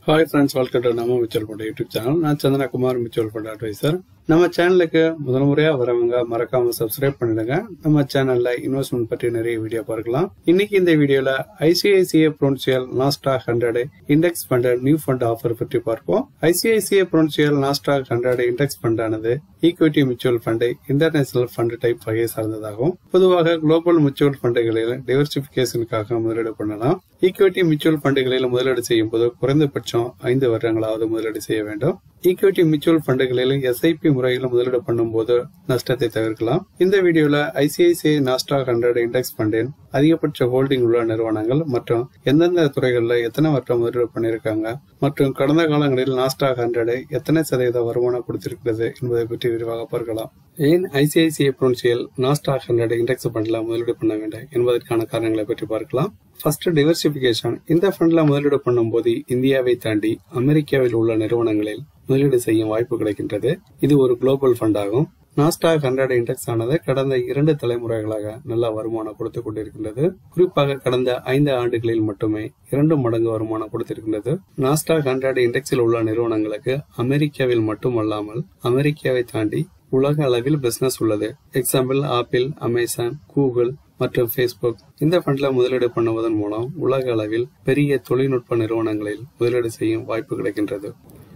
hi friends welcome to நம்ம mutual fund YouTube channel நான் Chandrakumar mutual fund advisor நம்ம சேனலுக்கு முதல் முறையா வரவங்க மறக்காம சப்ஸ்கிரைப் பண்ணிடுங்க நம்ம சேனல்ல இன்வெஸ்ட்மெண்ட் பற்றி நிறைய வீடியோ பார்க்கலாம் இன்னைக்கு இந்த வீடியோல ICICI Prudential NASDAQ hundred index fund new fund offer பற்றி பார்ப்போம் ICICI Prudential NASDAQ hundred index fund ஆனது equity mutual fund international fund type வகையை சார்ந்ததாகும் பொதுவாக குளோபல் மியூச்சுவல் ஃபண்டுகளில் டைவர்சிபிகேஷனுக்காக முதலீடு பண்ணலாம் ஈக்விட்டி மியூச்சுவல் ஃபண்டுகளில் முதலீடு செய்யும் போது குறைந்தபட்சம் ஐந்து வருடங்களாவது முதலீடு செய்ய வேண்டும் ஈக்விட்டி மியூச்சுவல் ஃபண்டுகளில் எஸ்ஐபி முறையில் முதலீடு பண்ணும்போது நஷ்டத்தை தவிர்க்கலாம் இந்த வீடியோல ஐசிஐசிஐ நாஸ்டாக் ஹண்ட்ரட் இண்டெக்ஸ் ஃபண்டின் அதிகபட்ச ஹோல்டிங் உள்ள நிறுவனங்கள் மற்றும் எந்தெந்த துறைகளில் எத்தனை வருடம் முதலீடு பண்ணியிருக்காங்க மற்றும் கடந்த காலங்களில் நாஸ்டாக் ஹண்ட்ரட் எத்தனை சதவீத வருமானம் கொடுத்திருக்கிறது என்பதை பற்றி விரிவாக பார்க்கலாம் ஏன் ICICI Prudential NASDAQ hundred index ஃபண்ட்ல முதலீடு பண்ண வேண்டும் என்பதற்கான காரணங்களை பற்றி பார்க்கலாம் ஃபர்ஸ்ட் டிவர்சிபிகேஷன் இந்த ஃபண்ட்ல முதலீடு பண்ணும்போது இந்தியாவை தாண்டி அமெரிக்காவில் உள்ள நிறுவனங்களில் முதலீடு செய்யும் வாய்ப்பு கிடைக்கின்றது இது ஒரு குளோபல் ஃபண்ட் ஆகும் நாஸ்டாக் ஹண்ட்ரட் இண்டெக்ஸ் ஆனது கடந்த இரண்டு தலைமுறைகளாக நல்ல வருமானம் கொடுத்து கொண்டிருக்கின்றது குறிப்பாக கடந்த ஐந்து ஆண்டுகளில் மட்டுமே இரண்டு மடங்கு வருமானம் கொடுத்திருக்கின்றது நாஸ்டாக் ஹண்ட்ரட் இண்டெக்ஸில் உள்ள நிறுவனங்களுக்கு அமெரிக்காவில் மட்டுமல்லாமல் அமெரிக்காவை தாண்டி உலக அளவில் பிசினஸ் உள்ளது எக்ஸாம்பிள் ஆப்பிள் அமேசான் கூகுள் மற்றும் ஃபேஸ்புக் இந்த ஃபண்ட்ல முதலீடு பண்ணுவதன் மூலம் உலக அளவில் பெரிய தொழில்நுட்ப நிறுவனங்களில் முதலீடு செய்யும் வாய்ப்பு கிடைக்கின்றது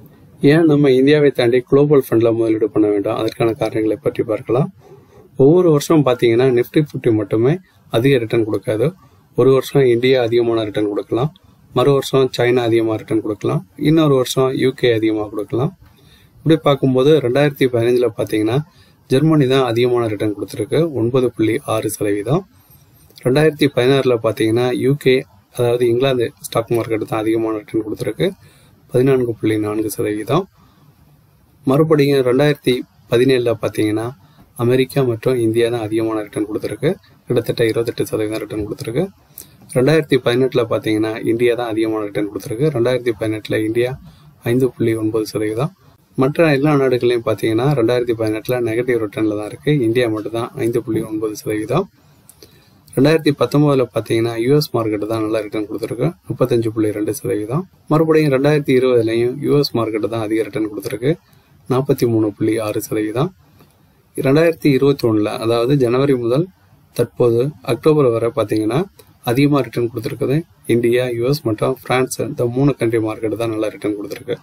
ஏன் நம்ம இந்தியாவை தாண்டி குளோபல் ஃபண்ட்ல முதலீடு பண்ண வேண்டாம் அதற்கான காரணங்களை பற்றி பார்க்கலாம் ஒவ்வொரு வருஷம் பார்த்தீங்கன்னா நிப்டி ஃபிஃப்டி மட்டுமே அதிக ரிட்டர்ன் கொடுக்காது ஒரு வருஷம் இந்தியா அதிகமான ரிட்டர்ன் கொடுக்கலாம் மறு வருஷம் சைனா அதிகமாக ரிட்டர்ன் கொடுக்கலாம் இன்னொரு வருஷம் யூகே அதிகமாக கொடுக்கலாம் இப்படி பார்க்கும்போது ரெண்டாயிரத்தி பதினஞ்சில் பார்த்தீங்கன்னா ஜெர்மனி தான் அதிகமான ரிட்டர்ன் கொடுத்துருக்கு ஒன்பது புள்ளி ஆறு சதவீதம் ரெண்டாயிரத்தி பதினாறில் பார்த்தீங்கன்னா யூகே அதாவது இங்கிலாந்து ஸ்டாக் மார்க்கெட் தான் அதிகமான ரிட்டர்ன் கொடுத்துருக்கு பதினான்கு புள்ளி நான்கு சதவீதம் மறுபடியும் ரெண்டாயிரத்தி பதினேழில் பார்த்தீங்கன்னா அமெரிக்கா மற்றும் இந்தியா தான் அதிகமான ரிட்டர்ன் கொடுத்துருக்கு கிட்டத்தட்ட இருபத்தெட்டு சதவீதம் ரிட்டர்ன் கொடுத்துருக்கு ரெண்டாயிரத்தி பதினெட்டில் பார்த்தீங்கன்னா இந்தியா தான் அதிகமான ரிட்டர்ன் கொடுத்துருக்கு ரெண்டாயிரத்தி பதினெட்டில் இந்தியா ஐந்து புள்ளி ஒன்பது சதவீதம் மற்ற எல்லா நாடுகளையும் பார்த்தீங்கன்னா ரெண்டாயிரத்தி பதினெட்டில் நெகட்டிவ் ரிட்டர்னில் தான் இருக்குது இந்தியா மட்டும் தான் ஐந்து புள்ளி ஒன்பது சதவீதம் ரெண்டாயிரத்தி பத்தொன்பதுல பார்த்தீங்கன்னா யூஎஸ் மார்க்கெட் தான் நல்லா ரிட்டர்ன் கொடுத்துருக்கு முப்பத்தஞ்சு புள்ளி ரெண்டு சதவீதம் மறுபடியும் ரெண்டாயிரத்தி இருபதுலையும் யூஎஸ் மார்க்கெட் தான் அதிக ரிட்டர்ன் கொடுத்துருக்கு நாற்பத்தி மூணு புள்ளி ஆறு சதவீதம் ரெண்டாயிரத்தி இருபத்தி ஒன்றில் அதாவது ஜனவரி முதல் தற்போது அக்டோபர் வரை பார்த்தீங்கன்னா அதிகமாக ரிட்டர்ன் கொடுத்துருக்குது இந்தியா யூஎஸ் மற்றும் பிரான்ஸ் இந்த மூணு கண்ட்ரி மார்க்கெட் தான் நல்லா ரிட்டர்ன் கொடுத்துருக்கு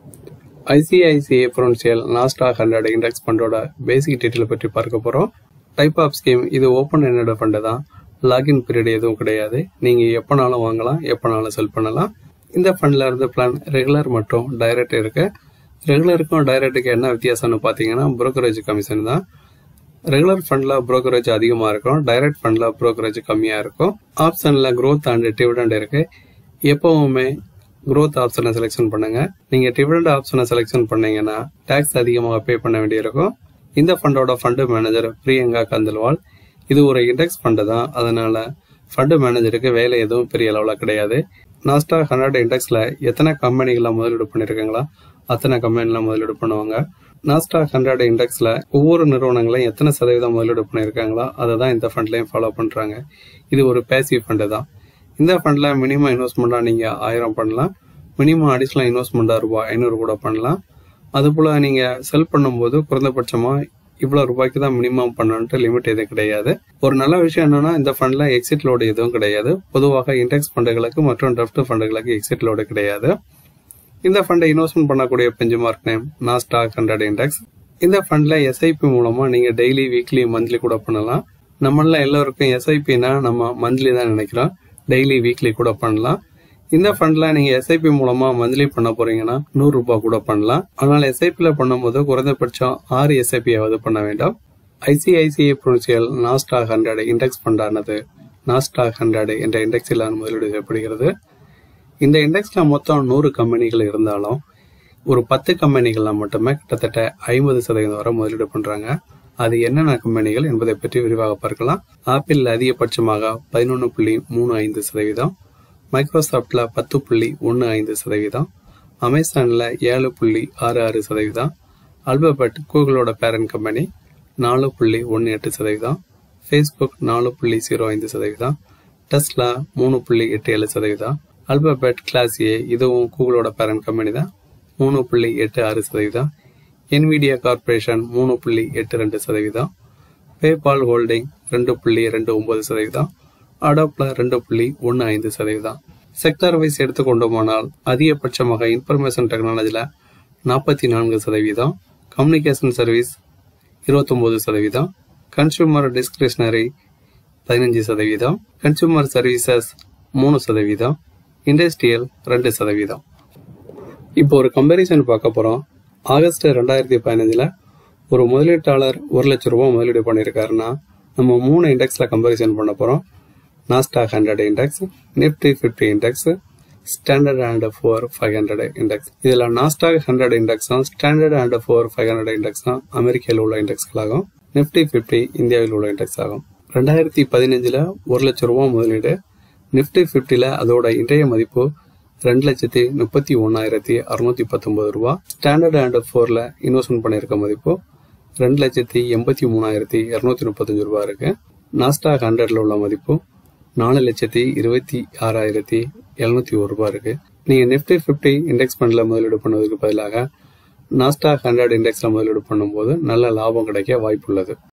ICICI Prudential NASDAQ hundred index ஃபண்டோட பேசிக் டீட்டெயில் பற்றி பார்க்க போகிறோம் டைப் ஆஃப் ஸ்கீம் இது ஓப்பன் என்னோட ஃபண்டு தான் லாகின் பீரியட் எதுவும் கிடையாது நீங்கள் எப்போனாலும் வாங்கலாம் எப்போனாலும் செல் பண்ணலாம் இந்த ஃபண்டில் இருந்து பிளான் ரெகுலர் மற்றும் டைரக்ட் இருக்கு ரெகுலருக்கும் டைரக்ட்டுக்கு என்ன வித்தியாசம்னு பார்த்தீங்கன்னா புரோக்கரேஜ் கமிஷன் தான் ரெகுலர் ஃபண்டில் புரோக்கரேஜ் அதிகமாக இருக்கும் டைரக்ட் ஃபண்டில் புரோக்கரேஜ் கம்மியாக இருக்கும் ஆப்ஷனில் க்ரோத் அண்ட் டிவிடெண்ட் இருக்கு எப்பவுமே க்ரோத் ஆப்ஷனை செலெக்ஷன் பண்ணுங்க நீங்க டிவிடெண்ட் ஆப்ஷனை செலெக்ஷன் பண்ணீங்கன்னா டாக்ஸ் அதிகமாக பே பண்ண வேண்டியிருக்கும் இந்த ஃபண்டோட ஃபண்டு மேனேஜர் பிரியங்கா கந்தல்வால் இது ஒரு இண்டெக்ஸ் ஃபண்டு தான் அதனால ஃபண்டு மேனேஜருக்கு வேலை எதுவும் பெரிய அளவில் கிடையாது நாஸ்டாக் ஹண்ட்ரட் இண்டெக்ஸ்ல எத்தனை கம்பெனிகளில் முதலீடு பண்ணியிருக்காங்களா அத்தனை கம்பெனியில் முதலீடு பண்ணுவாங்க நாஸ்டாக் ஹண்ட்ரட் இண்டெக்ஸ்ல ஒவ்வொரு நிறுவனங்களையும் எத்தனை சதவீதம் முதலீடு பண்ணியிருக்காங்களோ அதை தான் இந்த ஃபண்ட்லையும் ஃபாலோ பண்றாங்க இது ஒரு பேசிவ் ஃபண்டு தான் இந்த ஃபண்ட்ல மினிமம் இன்வெஸ்ட்மெண்டா நீங்க ஆயிரம் பண்ணலாம் மினிமம் அடிஷனல் இன்வெஸ்ட்மெண்டா ரூபாய் ஐநூறு கூட பண்ணலாம் அதுபோல நீங்க செல் பண்ணும்போது குறைந்தபட்சமா இவ்வளவு ரூபாய்க்கு தான் மினிமம் பண்ணணுன்ட்டு லிமிட் எதுவும் கிடையாது ஒரு நல்ல விஷயம் என்னன்னா இந்த ஃபண்ட்ல எக்ஸிட் லோடு எதுவும் கிடையாது பொதுவாக இண்டெக்ஸ் ஃபண்டுகளுக்கு மற்றும் டெஃப்ட் ஃபண்டுகளுக்கு எக்ஸிட் லோடு கிடையாது இந்த ஃபண்டை இன்வெஸ்ட்மெண்ட் பண்ணக்கூடிய benchmark name NASDAQ hundred index இந்த ஃபண்ட்ல எஸ்ஐபி மூலமா நீங்க டெய்லி வீக்லி மந்த்லி கூட பண்ணலாம் நம்மள எல்லாருக்கும் எஸ்ஐபினா நம்ம மந்த்லி தான் நினைக்கிறோம் டெய்லி வீக்லி கூட பண்ணலாம் இந்த ஃபண்ட்ல நீங்க எஸ்ஐபி மூலமா மந்த்லி பண்ண போறீங்கன்னா நூறு ரூபாய் கூட பண்ணலாம் ஆனால் எஸ்ஐபில பண்ணும்போது குறைந்தபட்சம் ஆறு எஸ்ஐபியாவது பண்ண வேண்டாம் ICICI Prudential NASDAQ hundred index ஃபண்டானது நாஸ்டாக் ஹண்ட்ரட் என்ற இண்டெக்ஸில் முதலீடு செய்யப்படுகிறது இந்த இண்டெக்ஸ்ல மொத்தம் நூறு கம்பெனிகள் இருந்தாலும் ஒரு பத்து கம்பெனிகள்ல மட்டுமே கிட்டத்தட்ட ஐம்பது சதவீதம் வரை முதலீடு பண்றாங்க அது என்னென்ன கம்பெனிகள் என்பதை பற்றி விரிவாக பார்க்கலாம் ஆப்பிள் அதிகபட்சமாக பதினொன்று புள்ளி மூணு ஐந்து சதவீதம் மைக்ரோசாஃப்ட்ல பத்து புள்ளி ஒன்று ஐந்து சதவீதம் அமேசான்ல ஏழு புள்ளி ஆறு ஆறு சதவீதம் அல்பபெட் கூகுளோட பேரண்ட் கம்பெனி நாலு புள்ளி ஒன்று எட்டு சதவீதம் ஃபேஸ்புக் நாலு புள்ளி ஜீரோ ஐந்து சதவீதம் டெஸ்லா மூணு புள்ளி எட்டு ஏழு சதவீதம் அல்பாபெட் கிளாஸ் ஏ இதுவும் கூகுளோட பேரண்ட் கம்பெனி தான் மூணு புள்ளி எட்டு ஆறு சதவீதம் என்விடியா கார்பரேஷன் மூணு புள்ளி எட்டு ரெண்டு சதவீதம் பேபால் ஹோல்டிங் ரெண்டு புள்ளி ரெண்டு ஒன்பது சதவீதம் அடோப்ல ரெண்டு புள்ளி ஒன்று ஐந்து சதவீதம் செக்டார் வைஸ் எடுத்துக்கொண்டோமானால் அதிகபட்சமாக இன்ஃபர்மேஷன் டெக்னாலஜியில் நாற்பத்தி நான்கு சதவீதம் கம்யூனிகேஷன் சர்வீஸ் இருபத்தொம்போது சதவீதம் கன்சூமர் டிஸ்கிரிஷனரி பதினஞ்சு சதவீதம் கன்சூமர் சர்வீசஸ் மூணு சதவீதம் இண்டஸ்ட்ரியல் ரெண்டு சதவீதம் இப்போ ஒரு கம்பேரிசன் பார்க்க போகிறோம் ஆகஸ்ட் ரெண்டாயிரத்தி பதினஞ்சில் ஒரு முதலீட்டாளர் ஒரு லட்ச ரூபாய் முதலீடு பண்ணியிருக்காருன்னா நம்ம மூணு இண்டெக்ஸில் கம்பேரிசன் பண்ண போகிறோம் NASDAQ hundred index Nifty fifty index standard and Poor's five hundred index இதில் நாஸ்டாக் ஹண்ட்ரட் இண்டெக்ஸும் standard and Poor's five hundred இண்டெக்ஸும் அமெரிக்காவில் உள்ள இண்டெக்ஸ்களாகும் நிஃப்டி ஃபிஃப்டி இந்தியாவில் உள்ள இண்டெக்ஸ் ஆகும் ரெண்டாயிரத்தி பதினஞ்சில் ஒரு லட்ச ரூபா முதலீடு நிஃப்டி ஃபிஃப்டியில் அதோட இன்றைய மதிப்பு ரெண்டு லட்சத்தி முப்பத்தி ஒன்னாயிரத்தி அறுநூத்தி பத்தொன்பது ரூபா ஸ்டாண்டர்ட் அண்ட் ஃபோரில் இன்வெஸ்ட்மெண்ட் பண்ணியிருக்க மதிப்பு ரெண்டு லட்சத்தி எண்பத்தி மூணாயிரத்தி இரநூத்தி முப்பத்தஞ்சு ரூபா இருக்கு நாஸ்டாக் ஹண்ட்ரட்ல உள்ள மதிப்பு நாலு லட்சத்தி இருபத்தி ஆறாயிரத்தி எழுநூத்தி ஒரு ரூபா இருக்கு நீங்க நிஃப்டி ஃபிஃப்டி இண்டெக்ஸ் ஃபண்ட்ல முதலீடு பண்ணுவதற்கு பதிலாக நாஸ்டாக் ஹண்ட்ரட் இண்டெக்ஸ்ல முதலீடு பண்ணும்போது நல்ல லாபம் கிடைக்க வாய்ப்புள்ளது